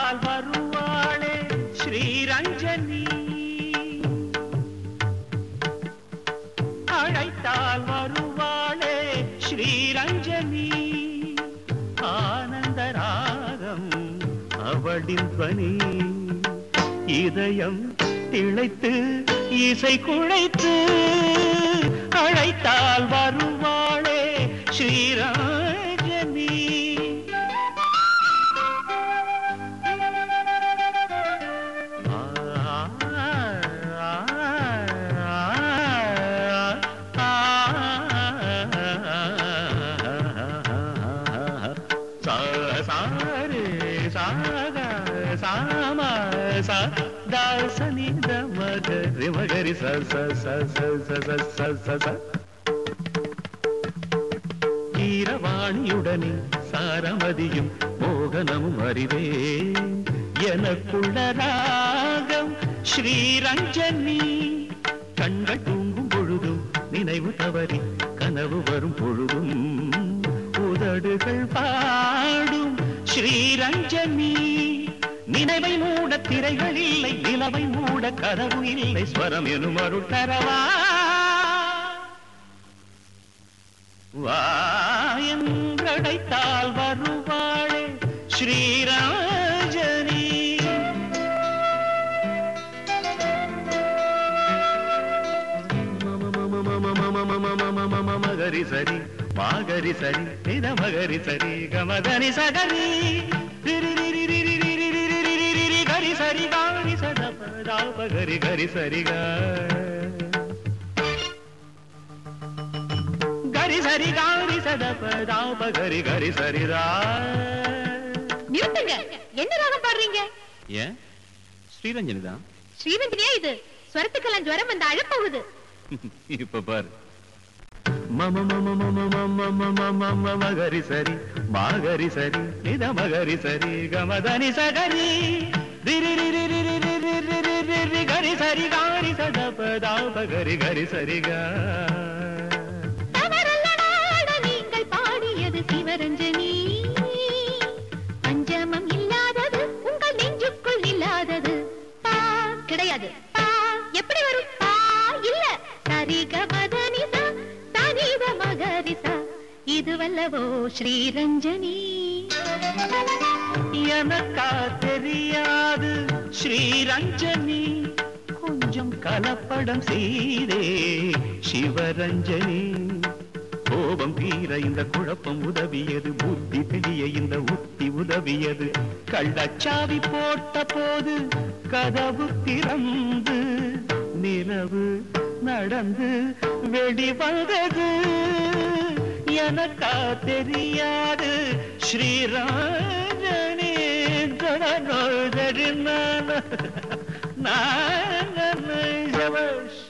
அழைத்தால் வருவாளே ஸ்ரீரஞ்சனி அழைத்தால் வருவாளே ஸ்ரீரஞ்சனி ஆனந்த ராகம் அவளின் பணி இதயம் திளைத்து இசை குழைத்து அழைத்தால் வருவாளே ஸ்ரீராஜனி சாரு சாக சாம ச தாசனி த மகரி மகரி ச ச ச ச ச ச ச ச ச ஈரவாணியுடனே சாரமதியும் மோகனமும் அறிவே எனக்குள்ள ராகம் ஸ்ரீரஞ்சனி கண்கள் தூங்கும் பொழுதும் நினைவு தவறி கனவு வரும் பொழுதும் உதடுகள் பாடும் ஸ்ரீரஞ்சனி நினைவை மூட திரைகள் இல்லை நிலவை மூட கதவு இல்லை ஸ்வரம் எனும் அருள் தரவா வாயங்கடைத்தால் வருவாளே ஸ்ரீராஜனி மகரி சரி மாகரி சரி நித மகரி சரி கமதனி சகரி கரி சரி காரி சதப கரி கரி சரி கரி சரி காரி சதப தாப கரி கரி சரிதா நிறுத்துங்க என்ன ராகம் பாடுறீங்க ஏன் ஸ்ரீரஞ்சனி தான் ஸ்ரீரஞ்சனியா இது ஸ்வரத்துக்கெல்லாம் ஜுவரம் வந்து அழப்போகுது இப்ப பாரு மம மம மம மம மம மம மகரி சரி மாகரி சரி நித மகரி சரி கமதனி சகரி ரிரி ரிரி ரிரி ரிரி ரிரி ரிரி கரி சரி காரி சதப தாப கரி கரி சரி கா தவறல்ல நாட நீங்கள் பாடியது சிவரஞ்சனி பஞ்சமம் இல்லாதது உங்கள் நெஞ்சுக்குள் இல்லாதது பா கிடையாது பா எப்படி வரும் பா இல்ல சரிக மதனிசா தனித மகரிசா இது வல்லவோ ஸ்ரீரஞ்சனி எனக்கா தெரியாது ஸ்ரீரஞ்சனி கொஞ்சம் கலப்படம் செய்தே சிவரஞ்சனி கோபம் தீர இந்த குழப்பம் உதவியது புத்தி தெளிய இந்த உத்தி உதவியது கள்ளச்சாவி போட்ட போது கதவு திறந்து நிலவு நடந்து வெளிவந்தது எனக்கா தெரியாது ஸ்ரீராஜனே ஜனனோ ஜரினான நான்